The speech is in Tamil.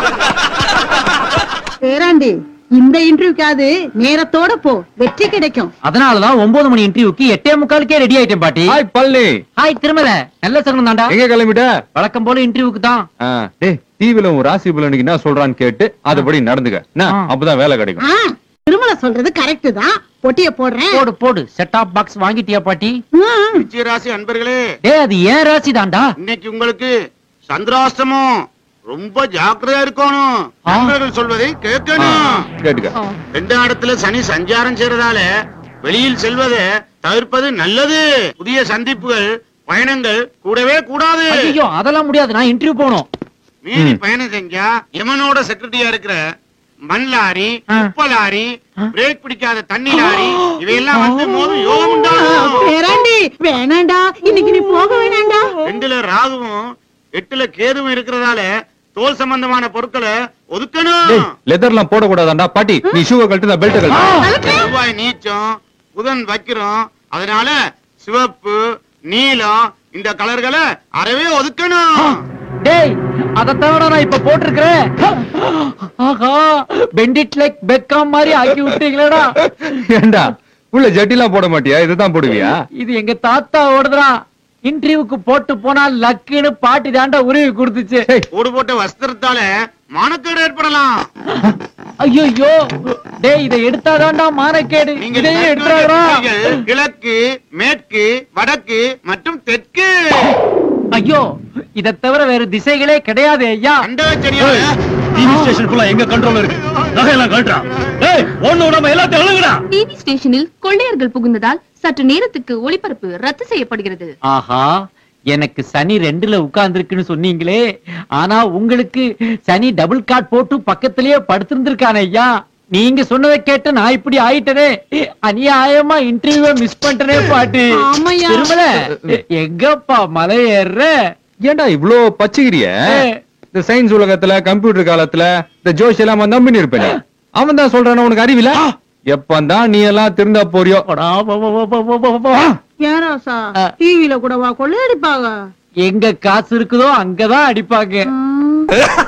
பேராண்டி இந்த இன்டர்வியூக்காவது நேரத்தோட போ வெற்றி கிடைக்கும் அதனாலதான் ஒன்பது மணி இன்டர்வியூக்கு எட்டே முக்காலுக்கே ரெடி ஆயிட்டேன் பாட்டி ஹாய் பள்ளி ஹாய் திருமல நல்ல சகுனம் தாண்டா எங்க கிளம்பிட்ட வழக்கம் போல இன்டர்வியூக்கு தான் ஆ, டேய் டிவில உன் ராசி பலனுக்கு என்ன சொல்றான்னு கேட்டு அதுபடி நடந்துக்க என்ன ஆ. அப்பதான் வேலை கிடைக்கும் ஆ, திருமலை சொல்றது கரெக்ட் தான் பொட்டிய போடுறேன் போடு போடு செட் ஆப் பாக்ஸ் வாங்கிட்டியா பாட்டி ம், விஜயராசி அன்பர்களே டேய் அது ஏன் ராசி தாண்டா இன்னைக்கு உங்களுக்கு சந்திராஷ்டமம் ரொம்ப ஜாக்கிரதையா இருக்கணும் ஆ. நண்பர்கள் சொல்வதை ஆ, கேட்கணும் கேட்டுக்க ரெண்டாம் இடத்துல சனி சஞ்சாரம் செய்யறதால வெளியில் செல்வதை தவிர்ப்பது நல்லது புதிய சந்திப்புகள் பயணங்கள் கூடவே கூடாது ஐயோ அதெல்லாம் முடியாது நான் இன்டர்வியூ போகணும் மீறி ம். பயணம் செஞ்சா யமனோட செக்ரட்டரியா இருக்கிற மண் லாரி ஆ. உப்ப லாரி பிரேக் பிடிக்காத தண்ணி லாரி இவையெல்லாம் வந்து மோதும் யோகம் உண்டாகும் பேராண்டி வேணாண்டா இன்னைக்கு நீ போக வேணாண்டா ரெண்டுல ராகுவும் எட்டுல கேதுவும் இருக்கிறதால தோல் சம்பந்தமான பொருட்களை ஒதுக்கணும் டேய் லெதர்லாம் போட கூடாதாண்டா பாட்டி நீ ஷூவை கழட்டு பெல்ட் கழட்டு செவ்வாய் நீச்சம் புதன் வைக்கிறோம் அதனால சிவப்பு நீலம் இந்த கலர்களை அறவே ஒதுக்கணும் டேய் அதத்தான் நான் இப்ப போட்டிருக்கிறேன் ஆஹா பெண்டிட் லைக் பெக்காம் மாதிரி ஆக்கி விட்டீங்களேடா ஏண்டா உள்ள ஜட்டிலாம் போட மாட்டியா இதுதான் போடுவியா இது எங்க தாத்தா ஓடுதுடா இன்டர்வியூக்கு போட்டு போனா லக்குன்னு பாட்டி தாண்டா உருவி கொடுத்துச்சு ஓடு போட்ட வஸ்திரத்தால மானக்கேடு ஏற்படலாம் ஐயோ டேய் இதை எடுத்தாதான்டா மானக்கேடு நீங்கள் இதையே மேற்கு நோக்கிய எடுத்தாடா திசைகள் கிழக்கு மேற்கு வடக்கு மற்றும் தெற்கு ஐயோ இதை தவிர வேற திசைகளே கிடையாது ஐயா அண்டவச்சனியால டிவி ஸ்டேஷன் ஃபுல்லா எங்க கண்ட்ரோல் இருக்கு நகையெல்லாம் கழட்டா ஏய் ஒண்ணு விடாம எல்லாத்தையும் அழுகுடா டிவி ஸ்டேஷனில் கொள்ளையர்கள் புகுந்ததால் சற்று நேரத்துக்கு ஒளிபரப்பு ரத்து செய்யப்படுகிறது ஆஹா எனக்கு சனி ரெண்டுல உட்கார்ந்துருக்குன்னு சொன்னீங்களே ஆனா உங்களுக்கு சனி டபுள் காட் போட்டு பக்கத்திலேயே படுத்திருந்திருக்கானே ஐயா நீங்க சொன்னதை கேட்டு நான் இப்படி ஆயிட்டனே அநியாயமா இன்டர்வியூ மிஸ் பண்ணிட்டனே பாட்டு ஆமாய்யா. திருமல எங்கப்பா மலை ஏறுற ஏண்டா இவ்ளோ பச்சைக்கிறிய ஏய். இந்த சயின்ஸ் உலகத்துல கம்ப்யூட்டர் காலத்துல இந்த ஜோஷ் எல்லாம் அவன் நம்பி இருப்பேன் அவன் தான் சொல்றான உனக்கு அறிவில எப்பந்தான் நீ எல்லாம் திருந்தா போறியோ போடா, போ, போ, போ, போ, போ, போ, போ. ஏன் ராசா ஆ. டிவில கூட வா கொள்ளையடிப்பாங்க எங்க காசு இருக்குதோ அங்கதான் அடிப்பாங்க ம்.